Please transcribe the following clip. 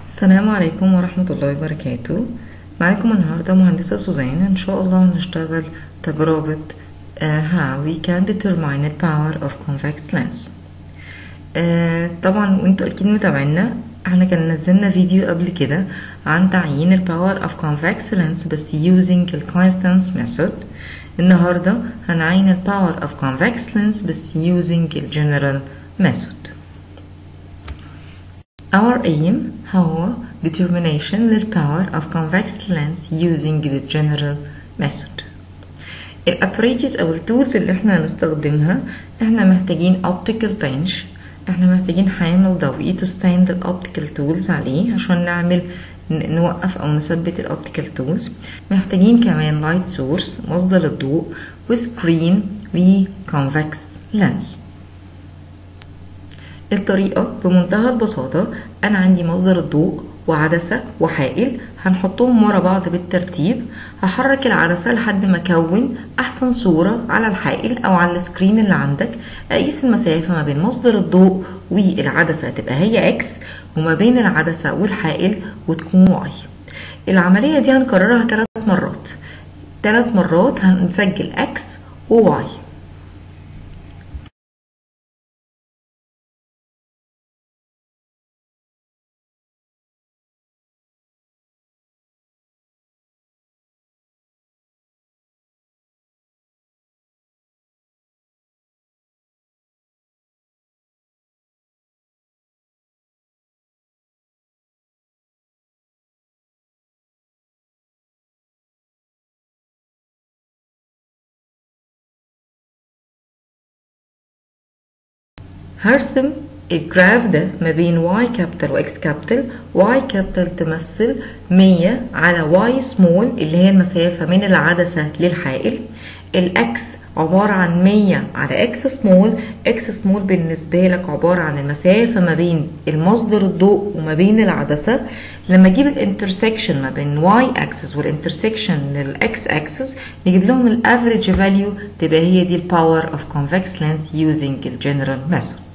السلام عليكم ورحمة الله وبركاته معاكم النهاردة مهندسة سوزان إن شاء الله هنشتغل تجربة uh, how we can determine the power of convex lens uh, طبعا وانتوا أكيد متابعينا احنا كان نزلنا فيديو قبل كده عن تعيين ال power of convex lens بس using ال Constance method النهاردة هنعين ال power of convex lens بس using ال general method Our aim هو determination لل power of convex lens using the general method. الابريتس او التولز اللي احنا هنستخدمها احنا محتاجين optical bench احنا محتاجين حامل ضوئي to stand الاوبتيكال تولز عليه عشان نعمل نوقف او نثبت الاوبتيكال تولز محتاجين كمان لايت سورس مصدر الضوء وسكرين وكونفكس لينس الطريقة بمنتهى البساطة أنا عندي مصدر الضوء وعدسة وحائل هنحطهم ورا بعض بالترتيب هحرك العدسة لحد ما أكون أحسن صورة على الحائل أو على السكرين اللي عندك أقيس المسافة ما بين مصدر الضوء والعدسة تبقى هي إكس وما بين العدسة والحائل وتكون واي العملية دي هنكررها ثلاث مرات ثلاث مرات هنسجل إكس وواي هرسم الجراف ده ما بين y كابيتال و x كابيتال y كابيتال تمثل 100 على y سمول اللي هي المسافة من العدسة للحائل الx عبارة عن 100 على x سمول x سمول بالنسبة لك عبارة عن المسافة ما بين المصدر الضوء وما بين العدسة لما اجيب الانترسكشن ما بين y axis والانترسكشن للx axis نجيب لهم الافريج فاليو تبقى هي دي الباور of convex lens using the general method